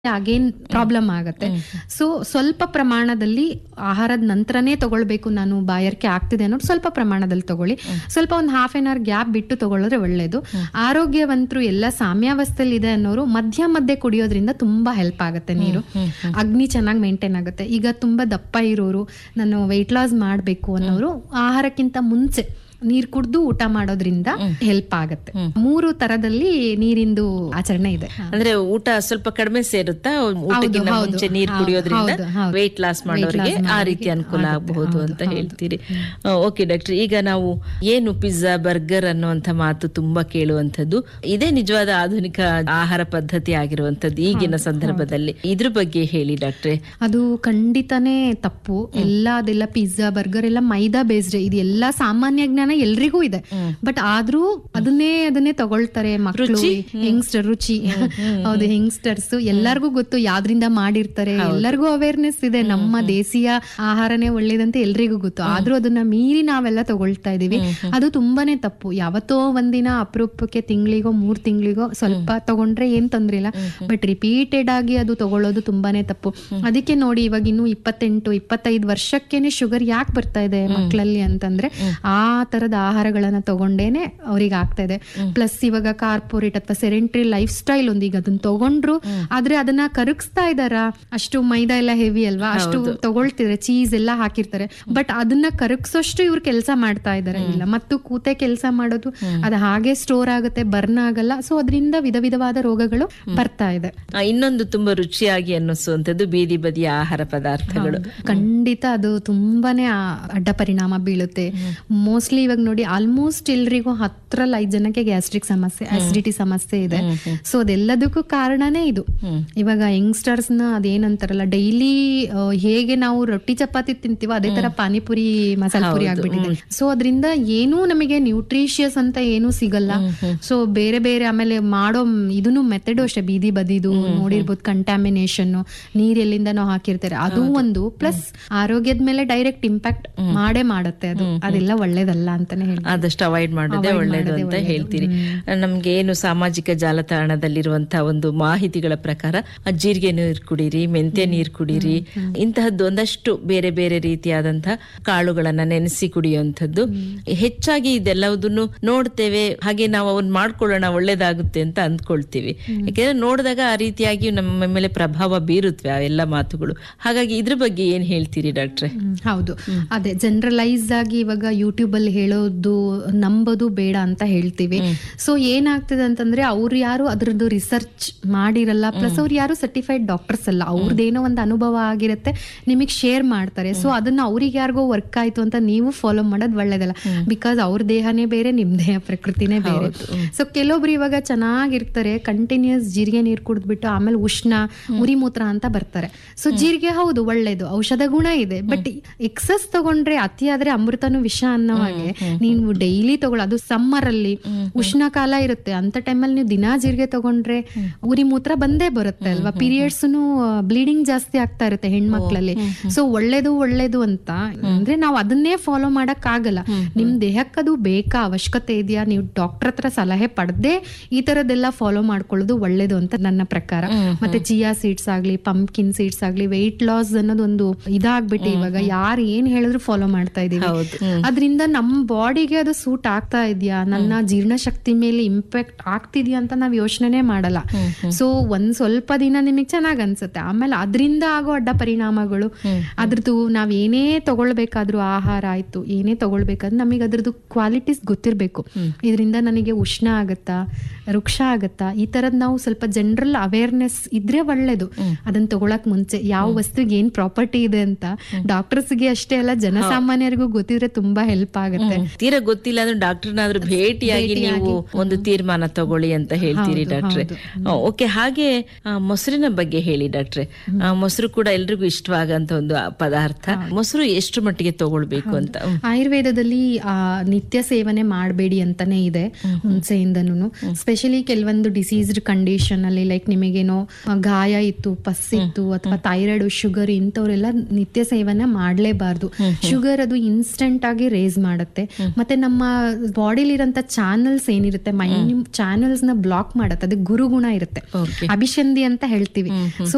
Again problem ಆಗತ್ತೆ so ಸ್ವಲ್ಪ ಪ್ರಮಾಣದಲ್ಲಿ ಆಹಾರದ ನಂತರನೇ ತಗೊಳ್ಬೇಕು ನಾನು ಬಾಯಾರಿಕೆ ಆಗ್ತಿದೆ ಅನ್ನೋದು ಸ್ವಲ್ಪ ಪ್ರಮಾಣದಲ್ಲಿ ತಗೊಳ್ಳಿ ಸ್ವಲ್ಪ ಒಂದು ಹಾಫ್ ಎನ್ ಅವರ್ ಗ್ಯಾಪ್ ಬಿಟ್ಟು ತಗೊಳ್ಳೋದ್ರೆ ಒಳ್ಳೇದು ಆರೋಗ್ಯವಂತರು ಎಲ್ಲ ಸಾಮ್ಯಾವಸ್ಥೆಯಲ್ಲಿ ಇದೆ ಅನ್ನೋರು ಮಧ್ಯ ಮಧ್ಯೆ ಕುಡಿಯೋದ್ರಿಂದ ತುಂಬಾ ಹೆಲ್ಪ್ ಆಗುತ್ತೆ ನೀರು ಅಗ್ನಿ ಚೆನ್ನಾಗಿ ಮೇಂಟೈನ್ ಆಗುತ್ತೆ ಈಗ ತುಂಬಾ ದಪ್ಪ ಇರೋರು ನಾನು ವೆಯ್ಟ್ ಲಾಸ್ ಮಾಡಬೇಕು ಅನ್ನೋರು ಆಹಾರಕ್ಕಿಂತ ಮುಂಚೆ ನೀರ್ ಕುಡ್ದು ಊಟ ಮಾಡೋದ್ರಿಂದ ಹೆಲ್ಪ್ ಆಗತ್ತೆ ಮೂರು ತರದಲ್ಲಿ ನೀರಿಂದು ಆಚರಣೆ ಇದೆ ಅಂದ್ರೆ ಊಟ ಸ್ವಲ್ಪ ಕಡಿಮೆ ಸೇರುತ್ತಾ ಊಟಕ್ಕಿಂತ ಹೌದು. ಮುಂಚೆ ನೀರ್ ಹೌದು, ಕುಡಿಯೋದ್ರಿಂದ ಹೌದು, ಹೌದು. ವೆಯ್ಟ್ ಲಾಸ್ ಮಾಡೋರಿಗೆ ಆ ರೀತಿ ಅನುಕೂಲ ಆಗಬಹುದು ಅಂತ ಹೇಳ್ತೀರಿ ಓಕೆ ಡಾಕ್ಟರ್ ಈಗ ನಾವು ಏನು ಪಿಜ್ಜಾ ಬರ್ಗರ್ ಅನ್ನುವಂಥ ಮಾತು ತುಂಬಾ ಕೇಳುವಂಥದ್ದು ಇದೇ ನಿಜವಾದ ಆಧುನಿಕ ಆಹಾರ ಪದ್ಧತಿ ಆಗಿರುವಂತದ್ದು ಈಗಿನ ಸಂದರ್ಭದಲ್ಲಿ ಇದ್ರ ಬಗ್ಗೆ ಹೇಳಿ ಡಾಕ್ಟ್ರೆ ಅದು ಖಂಡಿತನೇ ತಪ್ಪು ಎಲ್ಲ ಅದೆಲ್ಲ ಪಿಜ್ಜಾ ಬರ್ಗರ್ ಎಲ್ಲ ಮೈದಾ ಬೇಸ್ಡ್ ಇದು ಎಲ್ಲ ಸಾಮಾನ್ಯ ಜ್ಞಾನ ಎಲ್ರಿಗೂ ಇದೆ ಬಟ್ ಆದ್ರೂ ಅದನ್ನೇ ಅದನ್ನೇ ತಗೊಳ್ತಾರೆ ಮಕ್ಕಳು ಯಂಗ್ಸ್ಟರ್ ರುಚಿ ಹೌದು ಯಂಗ್ಸ್ಟರ್ಸ್ ಎಲ್ಲರಿಗೂ ಗೊತ್ತು ಯಾವ್ದ್ರಿಂದ ಮಾಡಿರ್ತಾರೆ ಎಲ್ಲರಿಗೂ ಅವೇರ್ನೆಸ್ ಇದೆ ನಮ್ಮ ದೇಶೀಯ ಆಹಾರನೇ ಒಳ್ಳೇದಂತ ಎಲ್ರಿಗೂ ಗೊತ್ತು ಆದ್ರೂ ಅದನ್ನ ಮೀರಿ ನಾವೆಲ್ಲ ತಗೊಳ್ತಾ ಇದೀವಿ ಅದು ತುಂಬಾನೇ ತಪ್ಪು ಯಾವತ್ತೋ ಒಂದಿನ ಅಪರೂಪಕ್ಕೆ ತಿಂಗಳಿಗೋ ಮೂರ್ ತಿಂಗಳಿಗೋ ಸ್ವಲ್ಪ ತಗೊಂಡ್ರೆ ಏನ್ ತೊಂದ್ರೆ ಇಲ್ಲ ಬಟ್ ರಿಪೀಟೆಡ್ ಆಗಿ ಅದು ತಗೊಳ್ಳೋದು ತುಂಬಾನೇ ತಪ್ಪು ಅದಕ್ಕೆ ನೋಡಿ ಇವಾಗ ಇನ್ನು ಇಪ್ಪತ್ತೆಂಟು ಇಪ್ಪತ್ತೈದು ವರ್ಷಕ್ಕೇನೆ ಶುಗರ್ ಯಾಕೆ ಬರ್ತಾ ಇದೆ ಮಕ್ಕಳಲ್ಲಿ ಅಂತಂದ್ರೆ ಆ ತರದ ಆಹಾರಗಳನ್ನ ತಗೊಂಡೇನೆ ಅವ್ರಿಗೆ ಆಗ್ತಾ ಇದೆ ಪ್ಲಸ್ ಇವಾಗ ಕಾರ್ಪೊರೇಟ್ ಅಥವಾ ಸೆರೆಂಟ್ರಿ ಲೈಫ್ ಸ್ಟೈಲ್ ಒಂದು ಈಗ ಅದನ್ನ ತಗೊಂಡ್ರು ಆದ್ರೆ ಅದನ್ನ ಕರಗಿಸ್ತಾ ಇದಾರ ಅಷ್ಟು ಮೈದಾ ಎಲ್ಲ ಹೆವಿ ಅಲ್ವಾ ಅಷ್ಟು ತಗೊಳ್ತಿದ್ರೆ ಚೀಸ್ ಎಲ್ಲ ಹಾಕಿರ್ತಾರೆ ಬಟ್ ಅದನ್ನ ಕರಗಿಸೋಷ್ಟು ಇವ್ರು ಕೆಲಸ ಮಾಡ್ತಾ ಇದಾರೆ ಇಲ್ಲ ಮತ್ತು ಕೂತೆ ಕೆಲಸ ಮಾಡೋದು ಅದು ಹಾಗೆ ಸ್ಟೋರ್ ಆಗುತ್ತೆ ಬರ್ನ್ ಆಗಲ್ಲ ಸೊ ಅದರಿಂದ ವಿಧ ವಿಧವಾದ ರೋಗಗಳು ಬರ್ತಾ ಇದೆ ಆ, ಇನ್ನೊಂದು ತುಂಬಾ ರುಚಿಯಾಗಿ ಅನ್ನಿಸುವಂಥದ್ದು ಬೀದಿ ಬದಿಯ ಆಹಾರ ಪದಾರ್ಥಗಳು ಖಂಡಿತ ಅದು ತುಂಬಾನೇ ಆ- ಅಡ್ಡ ಪರಿಣಾಮ ಬೀಳುತ್ತೆ ಮೋಸ್ಟ್ಲಿ ಇವಾಗ ನೋಡಿ ಆಲ್ಮೋಸ್ಟ್ ಎಲ್ರಿಗೂ ಹತ್ತರಲ್ಲಿ ಐದ್ ಜನಕ್ಕೆ ಗ್ಯಾಸ್ಟ್ರಿಕ್ ಸಮಸ್ಯೆ ಅಸಿಡಿಟಿ ಸಮಸ್ಯೆ ಇದೆ ಸೊ ಅದೆಲ್ಲದಕ್ಕೂ ಕಾರಣನೇ ಇದು ಇವಾಗ ಯಂಗ್ಸ್ಟರ್ಸ್ ನ ಅದೇನಂತಾರಲ್ಲ ಡೈಲಿ ಹೇಗೆ ನಾವು ರೊಟ್ಟಿ ಚಪಾತಿ ತಿಂತೀವೋ ಅದೇ ತರ ಪಾನಿಪುರಿ ಮಸಾಲ ಪುರಿ ಆಗ್ಬಿಟ್ಟಿದೆ ಸೊ ಅದರಿಂದ ಏನೂ ನಮಗೆ ನ್ಯೂಟ್ರಿಷಿಯಸ್ ಅಂತ ಏನೂ ಸಿಗಲ್ಲ ಸೊ ಬೇರೆ ಬೇರೆ ಆಮೇಲೆ ಮಾಡೋ ಇದನ್ನು ಮೆಥಡು ಅಷ್ಟೇ ಬೀದಿ ಬದಿದು ನೋಡಿರ್ಬೋದು ಕಂಟ್ಯಾಮಿನೇಷನ್ ನೀರ್ ಎಲ್ಲಿಂದನೋ ಹಾಕಿರ್ತಾರೆ ಅದು ಒಂದು ಪ್ಲಸ್ ಆರೋಗ್ಯದ ಮೇಲೆ ಡೈರೆಕ್ಟ್ ಇಂಪ್ಯಾಕ್ಟ್ ಮಾಡೇ ಮಾಡುತ್ತೆ ಅದು ಅದೆಲ್ಲ ಒಳ್ಳೇದಲ್ಲ ಅಂತಾನೆ ಹೇಳಿ ಆದಷ್ಟು ಅವಾಯ್ಡ್ ಮಾಡೋದೇ ಒಳ್ಳೇದು ಅಂತ ಹೇಳ್ತೀರಿ ನಮ್ಗೆ ಏನು ಸಾಮಾಜಿಕ ಜಾಲತಾಣದಲ್ಲಿರುವಂತಹ ಒಂದು ಮಾಹಿತಿಗಳ ಪ್ರಕಾರ ಆ ಜೀರಿಗೆ ನೀರು ಕುಡೀರಿ ಮೆಂತ್ಯ ನೀರು ಕುಡೀರಿ ಇಂತಹದ್ದು ಒಂದಷ್ಟು ಬೇರೆ ಬೇರೆ ರೀತಿಯಾದಂತಹ ಕಾಳುಗಳನ್ನ ನೆನೆಸಿ ಕುಡಿಯುವಂಥದ್ದು ಹೆಚ್ಚಾಗಿ ಇದೆಲ್ಲದನ್ನು ನೋಡ್ತೇವೆ ಹಾಗೆ ನಾವು ಅವನ್ ಮಾಡ್ಕೊಳ್ಳೋಣ ಒಳ್ಳೇದಾಗುತ್ತೆ ಅಂತ ಅಂದ್ಕೊಳ್ತೀವಿ ಯಾಕೆಂದ್ರೆ ನೋಡಿದಾಗ ಆ ರೀತಿಯಾಗಿ ನಮ್ಮ ಮೇಲೆ ಪ್ರಭಾವ ಬೀರುತ್ತವೆ ಆ ಎಲ್ಲ ಮಾತುಗಳು ಹಾಗಾಗಿ ಇದ್ರ ಬಗ್ಗೆ ಏನ್ ಹೇಳ್ತೀರಿ ಡಾಕ್ಟ್ರೆ ಹ್ಮ್, ಹೌದು ಅದೇ ಜನರಲೈಸ್ ಆಗಿ ಇವಾಗ ಯೂಟ್ಯೂಬ್ ಅಲ್ಲಿ ಹೇಳೋದು ನಂಬೋದು ಬೇಡ ಅಂತ ಹೇಳ್ತೀವಿ ಸೊ ಏನಾಗ್ತದೆ ಅಂತಂದ್ರೆ ಅವ್ರು ಯಾರು ಅದ್ರದ್ದು ರಿಸರ್ಚ್ ಮಾಡಿರಲ್ಲ ಪ್ಲಸ್ ಅವ್ರು ಯಾರು ಸರ್ಟಿಫೈಡ್ ಡಾಕ್ಟರ್ಸ್ ಅಲ್ಲ ಅವ್ರದ್ದೇನೋ ಒಂದು ಅನುಭವ ಆಗಿರುತ್ತೆ ನಿಮಗೆ ಶೇರ್ ಮಾಡ್ತಾರೆ ಸೊ ಅದನ್ನ ಅವ್ರಿಗೆ ಯಾರಿಗೋ ವರ್ಕ್ ಆಯ್ತು ಅಂತ ನೀವು ಫಾಲೋ ಮಾಡೋದು ಒಳ್ಳೇದಲ್ಲ ಬಿಕಾಸ್ ಅವ್ರ ದೇಹನೇ ಬೇರೆ ನಿಮ್ ದೇಹ ಪ್ರಕೃತಿನೇ ಬೇರೆ ಸೊ ಕೆಲವೊಬ್ರು ಇವಾಗ ಚೆನ್ನಾಗಿರ್ತಾರೆ ಕಂಟಿನ್ಯೂಸ್ ಜೀರಿಗೆ ನೀರು ಕುಡಿದ್ಬಿಟ್ಟು ಆಮೇಲೆ ಉಷ್ಣ ಉರಿ ಮೂತ್ರ ಅಂತ ಬರ್ತಾರೆ ಸೊ ಜೀರಿಗೆ ಹೌದು ಒಳ್ಳೇದು ಔಷಧ ಗುಣ ಇದೆ ಬಟ್ ಎಕ್ಸಸ್ ತಗೊಂಡ್ರೆ ಅತಿ ಆದ್ರೆ ಅಮೃತನು ವಿಷ ಅನ್ನೋ ಹಾಗೆ ನೀವು ಡೈಲಿ ತಗೊಳ್ಳ ಅದು ಸಮ್ಮರ್ ಅಲ್ಲಿ ಉಷ್ಣ ಕಾಲ ಇರುತ್ತೆ ಅಂತ ಟೈಮಲ್ಲಿ ನೀವು ದಿನಾ ಜೀರಿಗೆ ತಗೊಂಡ್ರೆ ಉರಿ ಮೂತ್ರ ಬಂದೇ ಬರುತ್ತೆ ಅಲ್ವಾ ಪೀರಿಯಡ್ಸ್ ಬ್ಲೀಡಿಂಗ್ ಜಾಸ್ತಿ ಆಗ್ತಾ ಇರುತ್ತೆ ಹೆಣ್ಮಕ್ಳಲ್ಲಿ ಸೊ ಒಳ್ಳೇದು ಒಳ್ಳೇದು ಅಂತ ಅಂದ್ರೆ ನಾವು ಅದನ್ನೇ ಫಾಲೋ ಮಾಡಕ್ ಆಗಲ್ಲ ನಿಮ್ ದೇಹಕ್ಕೆ ಅದು ಬೇಕಾ ಅವಶ್ಯಕತೆ ಇದೆಯಾ ನೀವು ಡಾಕ್ಟರ್ ಹತ್ರ ಸಲಹೆ ಪಡೆದೇ ಈ ತರದೆಲ್ಲ ಫಾಲೋ ಮಾಡ್ಕೊಳ್ಳೋದು ಒಳ್ಳೇದು ಅಂತ ನನ್ನ ಪ್ರಕಾರ ಮತ್ತೆ ಚಿಯಾ ಸೀಡ್ಸ್ ಆಗ್ಲಿ ಪಂಪ್ಕಿನ್ ಸೀಡ್ಸ್ ಆಗ್ಲಿ ವೆಯ್ಟ್ ಲಾಸ್ ಅನ್ನೋದು ಒಂದು ಇದಾಗ್ಬಿಟ್ಟು ಇವಾಗ ಯಾರು ಏನ್ ಹೇಳಿದ್ರು ಫಾಲೋ ಮಾಡ್ತಾ ಇದೀವಿ ಅದರಿಂದ ನಮ್ಮ ಬಾಡಿಗೆ ಅದು ಸೂಟ್ ಆಗ್ತಾ ಇದೆಯಾ ನನ್ನ ಜೀರ್ಣಶಕ್ತಿ ಮೇಲೆ ಇಂಪ್ಯಾಕ್ಟ್ ಆಗ್ತಿದ್ಯಾ ಅಂತ ನಾವ್ ಯೋಚನೆ ಮಾಡಲ್ಲ ಸೊ ಒಂದ್ ಸ್ವಲ್ಪ ದಿನ ನಿಮಗೆ ಚೆನ್ನಾಗ್ ಅನ್ಸುತ್ತೆ ಆಮೇಲೆ ಅದರಿಂದ ಆಗೋ ಅಡ್ಡ ಪರಿಣಾಮಗಳು ಅದ್ರದ್ದು ನಾವ್ ಏನೇ ತಗೊಳ್ಬೇಕಾದ್ರೂ ಆಹಾರ ಆಯ್ತು ಏನೇ ತಗೊಳ್ಬೇಕಾದ್ರೆ ನಮಗೆ ಅದ್ರದ್ದು ಕ್ವಾಲಿಟೀಸ್ ಗೊತ್ತಿರ್ಬೇಕು ಇದರಿಂದ ನನಗೆ ಉಷ್ಣ ಆಗತ್ತಾ ವೃಕ್ಷ ಆಗತ್ತಾ ಈ ತರದ್ ನಾವು ಸ್ವಲ್ಪ ಜನರಲ್ ಅವೇರ್ನೆಸ್ ಇದ್ರೆ ಒಳ್ಳೇದು ಅದನ್ನ ತಗೊಳಕ್ ಮುಂಚೆ ಯಾವ ವಸ್ತುಗೆ ಏನ್ ಪ್ರಾಪರ್ಟಿ ಇದೆ ಅಂತ ಡಾಕ್ಟರ್ಸ್ಗೆ ಅಷ್ಟೇ ಅಲ್ಲ ಜನಸಾಮಾನ್ಯರಿಗೂ ಗೊತ್ತಿದ್ರೆ ತುಂಬಾ ಹೆಲ್ಪ್ ಆಗುತ್ತೆ ತೀರಾ ಗೊತ್ತಿಲ್ಲ ಅಂದ್ರೆ ಡಾಕ್ಟರ್ನಾದ್ರೂ ಭೇಟಿಯಾಗಿ ನೀವು ಒಂದು ತೀರ್ಮಾನ ತಗೊಳ್ಳಿ ಅಂತ ಹೇಳ್ತೀರಿ ಡಾಕ್ಟ್ರೆ ಓಕೆ ಹಾಗೆ ಆ, ಮೊಸರಿನ ಬಗ್ಗೆ ಹೇಳಿ ಡಾಕ್ಟ್ರೆ ಆ, ಮೊಸರು ಕೂಡ ಎಲ್ರಿಗೂ ಇಷ್ಟವಾಗಂತ ಒಂದು ಆ ಪದಾರ್ಥ ಮೊಸರು ಎಷ್ಟು ಮಟ್ಟಿಗೆ ತಗೊಳ್ಬೇಕು ಅಂತ ಹ್ಮ್. ಆಯುರ್ವೇದದಲ್ಲಿ ಆ ನಿತ್ಯ ಸೇವನೆ ಮಾಡಬೇಡಿ ಅಂತಾನೆ ಇದೆ ಮುಂಚೆಯಿಂದನೂ ಸ್ಪೆಷಲಿ ಕೆಲವೊಂದು ಡಿಸೀಸ್ಡ್ ಕಂಡೀಷನ್ ಅಲ್ಲಿ ಲೈಕ್ ನಿಮಗೇನೋ ಆ, ಗಾಯ ಇತ್ತು ಪಸ್ ಇತ್ತು ಅಥವಾ ಥೈರಾಯ್ಡ್ ಶುಗರ್ ಇಂಥವ್ರೆಲ್ಲ ನಿತ್ಯ ಸೇವನೆ ಮಾಡಲೇಬಾರ್ದು ಶುಗರ್ ಅದು ಇನ್ಸ್ಟೆಂಟ್ ಆಗಿ ರೇಸ್ ಮಾಡುತ್ತೆ ಮತ್ತೆ ನಮ್ಮ ಬಾಡಿಲಿರೋಂಥ ಚಾನಲ್ಸ್ ಏನಿರುತ್ತೆ ಮೈನ್ಯೂ ಚಾನಲ್ಸ್ ನ ಬ್ಲಾಕ್ ಮಾಡುತ್ತೆ ಅದಕ್ಕೆ ಗುರುಗುಣ ಇರುತ್ತೆ Okay. ಅಭಿಷಂಧಿ ಅಂತ ಹೇಳ್ತೀವಿ ಸೊ